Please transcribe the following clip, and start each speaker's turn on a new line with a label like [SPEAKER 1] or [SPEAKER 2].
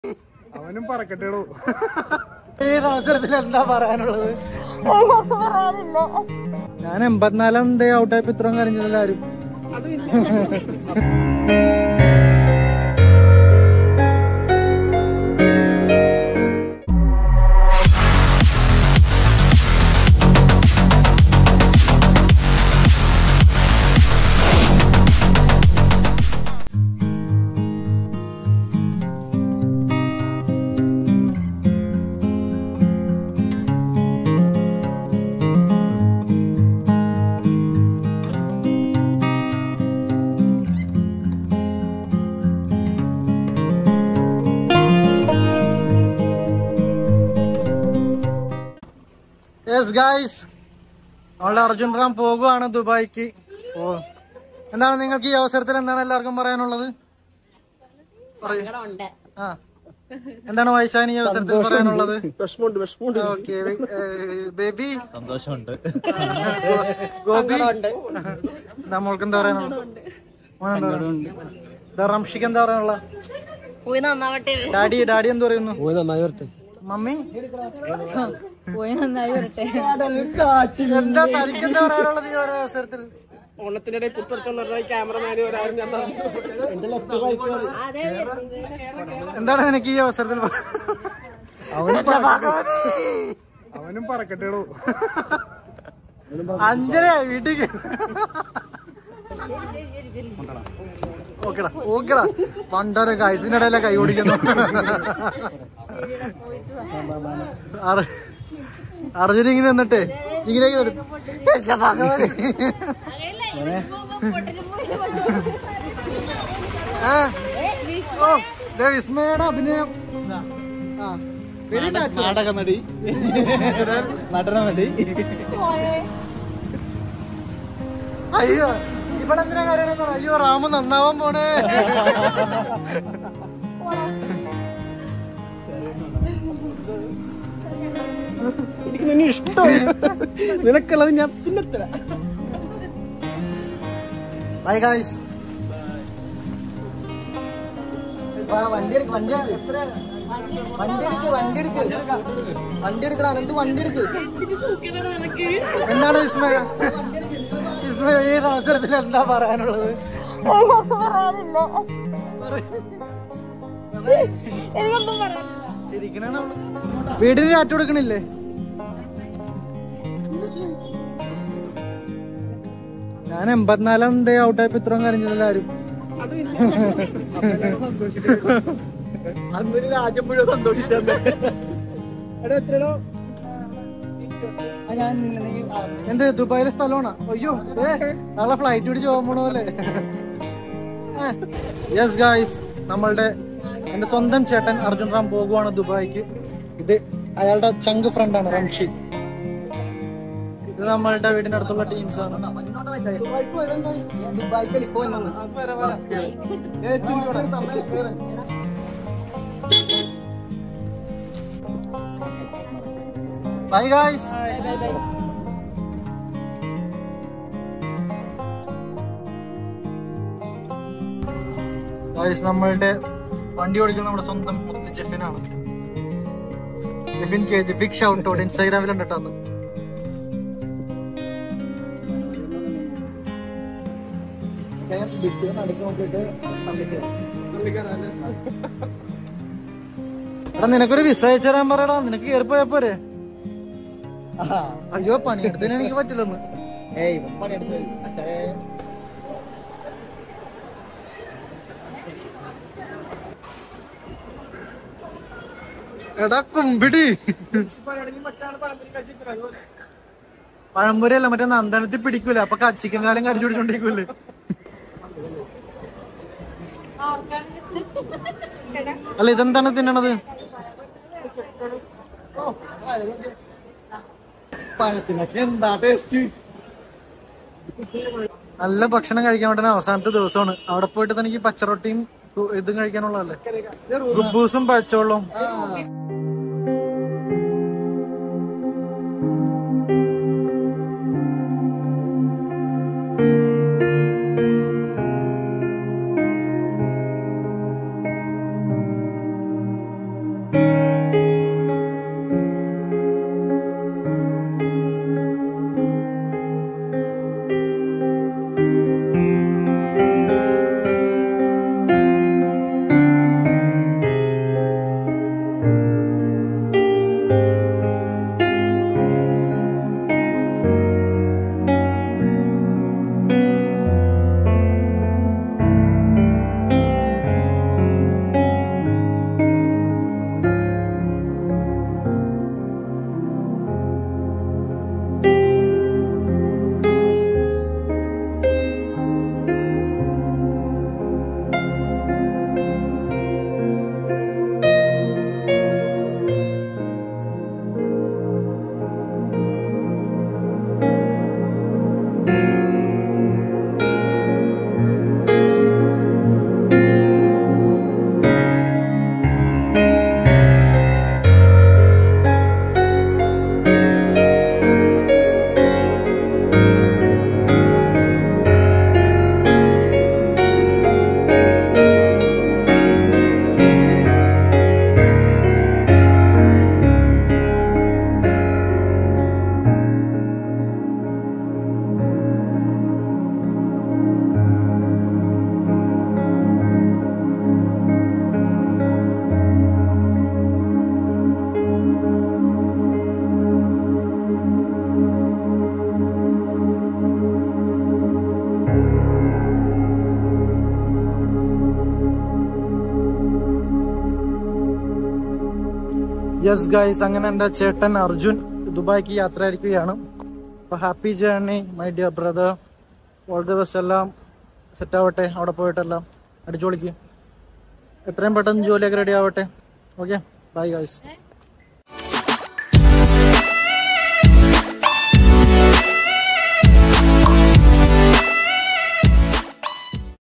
[SPEAKER 1] അവനും പറക്കട്ടേടോ
[SPEAKER 2] ഈ അവസരത്തിൽ എന്താ പറയാനുള്ളത് ഞാൻ എൺപത്തിനാലാം ഡേ ഔട്ടായപ്പോ ഇത്രയും കരഞ്ഞില്ല ആരും യെസ് ഗായ്സ് നമ്മളുടെ അർജുൻ റാം പോകുവാണ് ദുബായിക്ക് ഓ എന്താണ് നിങ്ങൾക്ക് ഈ അവസരത്തിൽ എന്താണ് എല്ലാവർക്കും പറയാനുള്ളത് പറയൂ. ആ എന്താണ് വൈശാനി ഈ അവസരത്തിൽ പറയാനുള്ളത്
[SPEAKER 1] വിഷമുണ്ട് വിഷമുണ്ട്
[SPEAKER 2] ഓക്കെ ബേബി
[SPEAKER 3] സന്തോഷമുണ്ട്
[SPEAKER 2] ഗോപി നമ്മൾക്ക് എന്താ പറയാനുള്ളത് മോനെന്താ റംഷിക്ക് എന്താ പറയാനുള്ള
[SPEAKER 4] പോയി നന്നാവട്ടെ
[SPEAKER 2] ഡാഡി ഡാഡി എന്ത് പറയുന്നു
[SPEAKER 1] പോയി നന്നായി വരട്ടെ
[SPEAKER 2] മമ്മി
[SPEAKER 4] പോയി നന്നായി വരട്ടെ
[SPEAKER 2] എന്താ തനിക്ക് എന്താ പറയാനുള്ളത് ഈ ഒരു അവസരത്തിൽ
[SPEAKER 1] ഓണത്തിനിടെ പുട്ടടിച്ചെന്ന് പറഞ്ഞാൽ ക്യാമറമാന് വരാൻ ഞാൻ എന്റെ ലെഫ്റ്റ്
[SPEAKER 4] അതെ
[SPEAKER 2] എന്താണ് നിനക്ക് ഈ അവസരത്തിൽ പറയാ- എന്റെ ഭഗവതി!
[SPEAKER 1] അവനും പറക്കട്ടേടോ
[SPEAKER 2] അഞ്ചര വീട്ടിൽ ഓക്കെടാ ഓക്കെടാ പണ്ടൊരു കഴുത്തിനിടയിലെ കൈ ഓടിക്കുന്നു അർ- അർജുൻ ഇങ്ങനെ നിന്നിട്ട് ഇങ്ങനെ നിന്നിട്ട്, എന്റെ ഭഗവതി ആ. ഓ ദേ വിസ്മയുടെ അഭിനയം ആ വെരി നാച്ചുറൽ
[SPEAKER 3] നാടക നടി നടന നടി
[SPEAKER 2] അയ്യോ ഇവിടെ എന്തിനാ കാര്യമെന്ന് പറ അയ്യോ റാമ് നന്നാവാൻ പോണേ
[SPEAKER 1] എനിക്ക് നിന്നെ ഇഷ്ടമായി നിനക്കുള്ളത് ഞാൻ പിന്നെ തരാം
[SPEAKER 2] ബൈ ഗായ്സ് വണ്ടി എടുക്ക് വണ്ടി എടുക്ക് വണ്ടി എടുക്ക് വണ്ടി എടുക്ക് വണ്ടി എടുക്കടാ എന്ത് വണ്ടി എടുക്ക് എന്താണ് വിസ്മയ വിസ്മയ ഈ അവസരത്തിൽ എന്താ പറയാനുള്ളത്
[SPEAKER 4] പറയാനില്ല എനിക്കൊന്നും പറയാനില്ല
[SPEAKER 2] ശരിക്കണാണ് വീടിന് രാറ്റ് കൊടുക്കണില്ലേ ഞാൻ എൺപത്തിനാലാം ഡേ ഔട്ടായപ്പോ ഇത്രയും കരഞ്ഞില്ല ആരും
[SPEAKER 1] അന്നൊരു രാജ്യം മുഴുവൻ സന്തോഷിച്ചത് എടാ എത്രയോ
[SPEAKER 2] എന്ത് ദുബായിലെ സ്ഥലമാണ് അയ്യോ ദേ, നാളെ ഫ്ലൈറ്റ് പിടിച്ച് പോകാൻ പോണ പോലെ യെസ് ഗായ്സ് നമ്മളുടെ എന്റെ സ്വന്തം ചേട്ടൻ അർജുൻ റാം പോകുവാണ് ദുബായിക്ക് ഇത് അയാളുടെ ചങ്ക് ഫ്രണ്ടാണ് റംഷി ഇത് നമ്മളുടെ വീടിന്റെ അടുത്തുള്ള ടീംസ് ആണ് ബൈ ഗായ്സ് ഗായ്സ് നമ്മളുടെ വണ്ടി ഓടിക്കുന്ന നമ്മുടെ സ്വന്തം മുത്ത് ജെഫിനാണ് Jefin K G big shout out ഇൻസ്റ്റാഗ്രാമിലുണ്ട് കേട്ടോ അന്ന് എടാ നിനക്കൊരു വിസ അയച്ചു തരാൻ പറയടാ നിനക്ക് കയറി പോയാ പോരെ അയ്യോ പണിയെടുത്തതിന് എനിക്ക് പറ്റില്ലെന്ന്
[SPEAKER 1] ഏയ് ഇവൻ പണിയെടുത്ത്
[SPEAKER 2] എടാ കുമ്പിടി പഴംപൊരി അല്ല മറ്റേ നന്ദനത്തിൽ പിടിക്കൂല അപ്പൊ ചിക്കൻ കാലം കടിച്ചു പിടിച്ചോണ്ടിരിക്കൂലേ അല്ല ഇതെന്താണ് തിന്നണത്
[SPEAKER 1] പഴത്തിനൊക്കെ എന്താ ടേസ്റ്റ്
[SPEAKER 2] നല്ല ഭക്ഷണം കഴിക്കാൻ വേണ്ടി അവസാനത്തെ ദിവസമാണ് അവിടെ പോയിട്ട് തനിക്ക് പച്ചറൊട്ടിയും ഉ- ഇതും കഴിക്കാനുള്ളതല്ലേ ഗുബൂസും പഴച്ചോളും യെസ് ഗൈസ് അങ്ങനെ എൻ്റെ ചേട്ടൻ അർജുൻ ദുബായിക്ക് യാത്ര ആയിരിക്കുകയാണ് അപ്പൊ happy journey my dear brother all the best എല്ലാം സെറ്റ് ആവട്ടെ അവിടെ പോയിട്ടെല്ലാം അടിച്ചോളിക്ക് എത്രയും പെട്ടെന്ന് ജോലിയൊക്കെ റെഡി ആവട്ടെ ഓക്കെ ബൈ ഗൈസ്